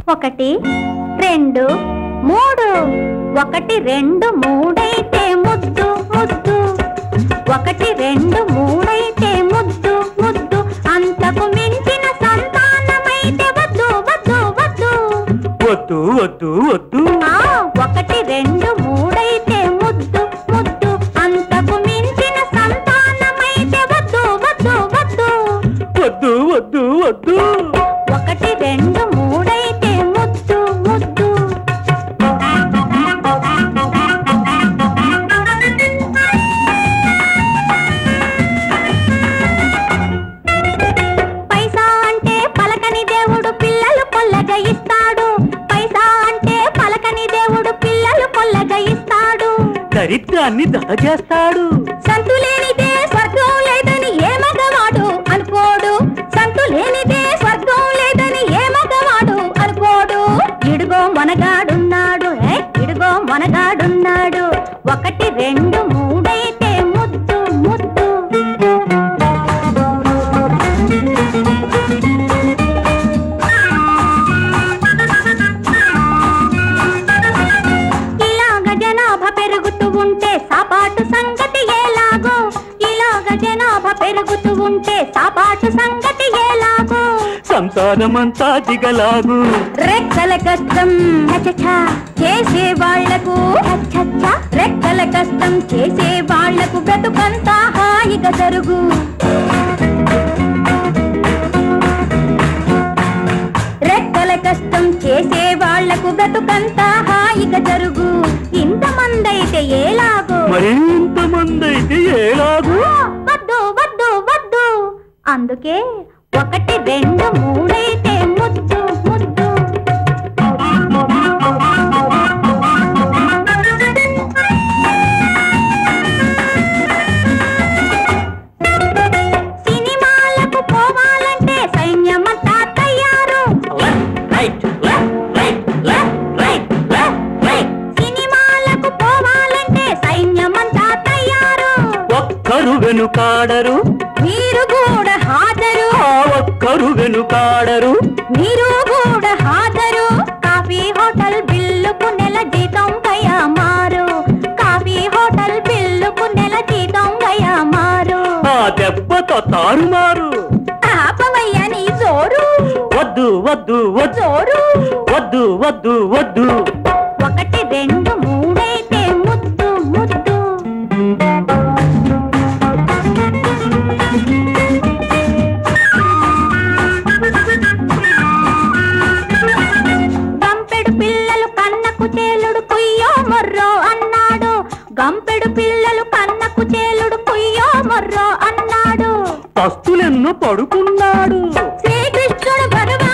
ఒకటి రెండు మూడు ఒకటి రెండు మూడైతే ముద్దు ముద్దు ఒకటి రెండు మూడైతే ముద్దు ముద్దు అంతకు మించిన సంతానమైతే వద్దు వద్దు వద్దు వద్దు వద్దు వద్దు ఆ, ఒకటి రెండు మూడైతే ముద్దు ముద్దు అంతకు మించిన సంతానమైతే వద్దు వద్దు వద్దు వద్దు వద్దు వద్దు ఒకటి రెండు మూడైతే ముద్దు ముద్దు పైసా అంటే పలకని దేవుడు పిల్లలు కొల్లగా ఇస్తాడు పైసా అంటే పలకని దేవుడు పిల్లలు కొల్లగా ఇస్తాడు దరిద్రాన్ని దహచేస్తాడు సంతు లేనిదే స్వర్గం లేదని ఏ మగవాడు అనుకోడు సంతు లేనిదే స్వర్గం లేదని ఏ మగవాడు అనుకోడు ఇడుగో మనగాడున్నాడు ఏ ఇడుగో మనగాడున్నాడు ఒకటి రెండు మూడైతే ముద్దు ముద్దు ఇలాగ జనాభా పెరుగుతూ ఉంటే సాపాటు సంగతి ఎలాగో ఇలాగ జనాభా పెరుగుతూ ఉంటే సాపాటు సంగతి ఎలాగో సంసారమంతా దిగలాగు రెక్కల కష్టం చచచ చేసే వాళ్లకు చచ్చచ్చ రెక్కల కష్టం చేసే వాళ్లకు బ్రతుకంతా హాయిగా జరుగు రెక్కల కష్టం చేసే వాళ్లకు బ్రతుకంతా హాయిగా జరుగు ఇంతమందైతే ఏలాగో మరింతమంది అయితే ఏలాగు వద్దు వద్దు వద్దు అందుకే ఒకటి రెండు మూడైతే ముద్దు ముద్దు సినిమాలకు పోవాలంటే సైన్యమంతా తయారు సినిమాలకు పోవాలంటే సైన్యమంతా తయారు ఒక్కరు వెనుకాడరు మీరు కూడా హాజరు ఆ ఒక్కరు వెనుకాడరు మీరు కూడా హాజరు కాఫీ హోటల్ బిల్లుకు నెల జీతం గయా మారు కాఫీ హోటల్ బిల్లుకు నెల జీతం గయా మారు ఆ దెబ్బతో తారుమారు ఆపవయ్య నీ జోరు వద్దు వద్దు వద్దు జోరు వద్దు వద్దు వద్దు ఒకటి రెండు మూడైతే ముద్దు ముద్దు గంపెడు పిల్లలు కన్నకు చేలుడు కుయ్యో మొర్రో అన్నాడు గంపెడు పిల్లలు కన్నకు చేలుడు కుయ్యో మొర్రో అన్నాడు పస్తులెన్నో పడుకున్నాడు శ్రీకృష్ణుడు భగవాన్